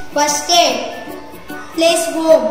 first eight place home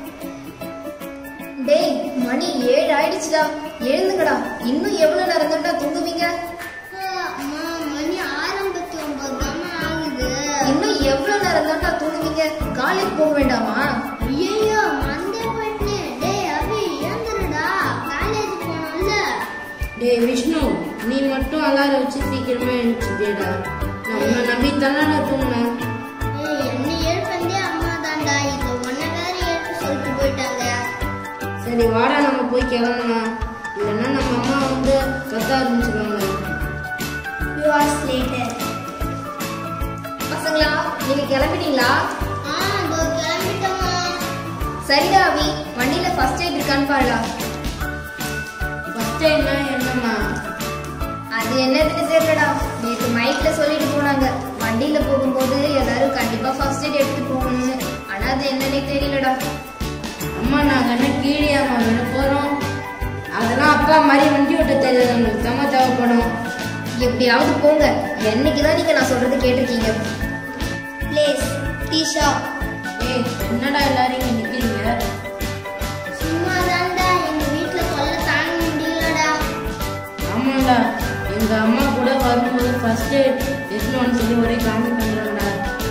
டேய் மணி ஏழு ஆயிடுச்சுடா எழுந்துங்கடா இன்னும் எவ்வளவு நேரம் தான்டா தூங்குவீங்க அம்மா மணி ஆரம்பத்தி ஒன்பது தானே ஆகுது இன்னும் எவ்வளவு நேரம் தான்டா தூங்குவீங்க காலேஜ் போக வேண்டாமா ஐயோ மண்டே போயிட்டேன் டேய் அபி ஏந்துருடா காலேஜ் போனோம்ல டேய் விஷ்ணு நீ மட்டும் அலாரம் வச்சு சீக்கிரமா எழுந்துச்சுடா நான் உன்னை நம்பி தானே நான் தூங்கினேன் ஏய் என்ன எழுப்பந்தே அம்மா தான்டா இப்போ ஒன்ன வேற எழுப்ப சொல்லிட்டு போயிட்டாங்க சரி வாடா நம்ம போய் கிளம்பலாம் இல்லைன்னா நம்ம அம்மா வந்து கத்த ஆரம்பிச்சிருவாங்க few hours later பசங்களா நீங்க கிளம்பிட்டீங்களா ஆ இதோ கிளம்பிட்டோமா சரிடா அவி வண்டியில ஃபர்ஸ்ட் எய்ட் இருக்கான்னு பாருடா ஃபர்ஸ்ட் டைம்னா என்னம்மா அது என்னதுன்னு தெரியலடா நேற்று மைக்ல சொல்லிட்டு போனாங்க வண்டியில போகும்போது எல்லாரும் கண்டிப்பா ஃபர்ஸ்ட் எய்ட் எடுத்து போகணும்னு ஆனா அது என்னன்னே தெரியலடா அம்மா நாங்கள் என்ன கீழேயாம்மா விட போகிறோம் அதெல்லாம் அப்பா மாதிரி வண்டி ஓட்ட தெரியாதவங்களுக்கு தாம்மா தேவைப்படும் எப்படியாவது போங்க என்னைக்குதான் நீங்க நான் சொல்றது கேட்டிருக்கீங்க பிளேஸ் டீ ஷாப் ஏய் என்னடா எல்லாரும் இங்கே நிற்கிறீங்க சும்மா தான்டா எங்க வீட்ல தொல்லை தாங்க முடியலடா ஆமாண்டா எங்கள் அம்மா கூட வரும்போது ஃபர்ஸ்ட் எய்ட் எடுத்துன்னு சொல்லி ஒரே காமெடி பண்ணுறாங்கடா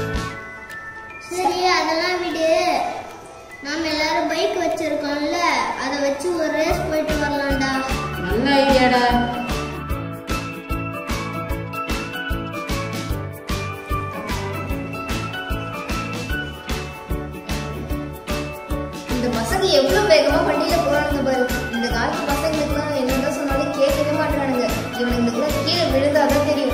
சரி அதெல்லாம் விடு நாம எல்லாரும் பைக் வச்சிருக்கோம்ல அதை வச்சு ஒரு ரேஸ் போயிட்டு வரலாம்டா நல்ல ஐடியாடா இந்த பசங்க எவ்வளவு வேகமா வண்டியில போறானுங்க பாரு இந்த காலத்து பசங்களுக்குலாம் என்னதான் சொன்னாலும் கேட்கவே மாட்டானுங்க இவனுங்களுக்குலாம் கீழே விழுந்தாதான் தெரியும்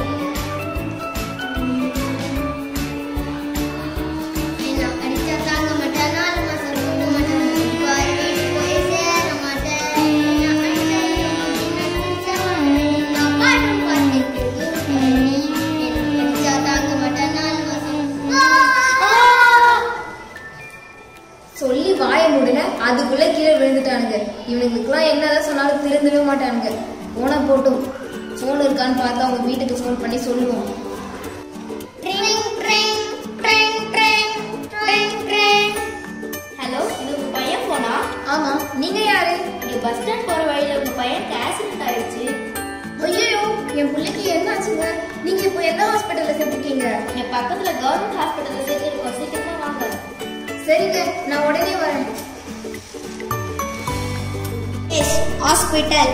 என்ன அடிச்சா தாங்க மாட்டேன் நாலு மாசம் தூங்க மாட்டேன் பாய் வீட்டுக்கு போய் சேர மாட்டேன் என்ன அடிச்சா என்ன நினைச்சா நான் பாட்டும் பாட்டுக்கு என்ன அடிச்சா தாங்க மாட்டேன் நாலு மாசம் சொல்லி வாய முடியல அதுக்குள்ள கீழே விழுந்துட்டானுங்க இவனுங்களுக்குலாம் என்னதான் சொன்னாலும் திருந்தவே மாட்டானுங்க போன போட்டும் ஃபோன் இருக்கான்னு பார்த்து அவங்க வீட்டுக்கு ஃபோன் பண்ணி சொல்லுவோம் ட்ரிங் ட்ரிங் ட்ரிங் ட்ரிங் ட்ரிங் ட்ரிங் ஹலோ இது உங்க பையன் போனா ஆமா நீங்க யாரு இங்க பஸ் ஸ்டாண்ட் போற வழியில உங்க பையனுக்கு ஆக்சிடென்ட் ஆயிடுச்சு ஐயோ என் பிள்ளைக்கு என்ன ஆச்சுங்க நீங்க இப்போ எந்த ஹாஸ்பிட்டல்ல சேர்த்துருக்கீங்க இங்க பக்கத்துல கவர்மெண்ட் ஹாஸ்பிட்டல்ல சேர்த்திருக்கோம் சீக்கிரமா வாங்க சரிங்க நான் உடனே வரேன் எஸ் ஹாஸ்பிட்டல்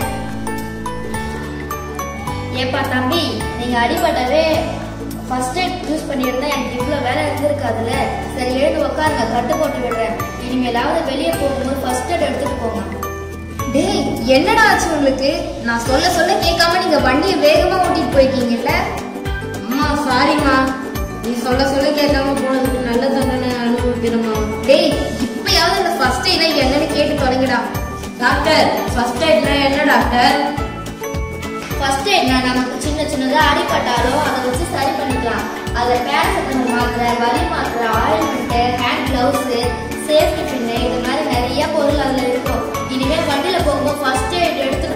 ஏப்பா தம்பி நீங்க அடிபட்டவே ஃபர்ஸ்ட் எய்ட் யூஸ் பண்ணியிருந்தா எனக்கு இவ்வளோ வேலை இருந்திருக்காதுல்ல சரி எழுந்து உட்காருங்க கட்டு போட்டு விடுறேன் இனிமேலாவது வெளியே போகும்போது ஃபர்ஸ்ட் எய்ட் எடுத்துட்டு போங்க டேய் என்னடா ஆச்சு உங்களுக்கு நான் சொல்ல சொல்ல கேட்காம நீங்க வண்டியை வேகமா ஓட்டிட்டு போயிருக்கீங்கல்ல அம்மா சாரிம்மா நீ சொல்ல சொல்ல கேட்காம போனதுக்கு நல்ல தண்டனை அனுபவிக்கிறோமா டேய் இப்பயாவது இந்த ஃபர்ஸ்ட் எய்ட என்னன்னு கேட்டு தொடங்குடா டாக்டர் ஃபர்ஸ்ட் எய்ட்னா என்ன டாக்டர் ஃபர்ஸ்ட் எய்ட்னா நமக்கு சின்ன சின்னதாக அடிபட்டாலும் அதை வச்சு சரி பண்ணிக்கலாம் அதில் பேரசெட்டமல் மாத்திரை வலி மாத்திரை ointment hand gloves safety pin இது மாதிரி நிறைய பொருள் அதில் இருக்கும் இனிமேல் வண்டியில் போகும்போது ஃபர்ஸ்ட் எய்ட் எடுத்துட்டு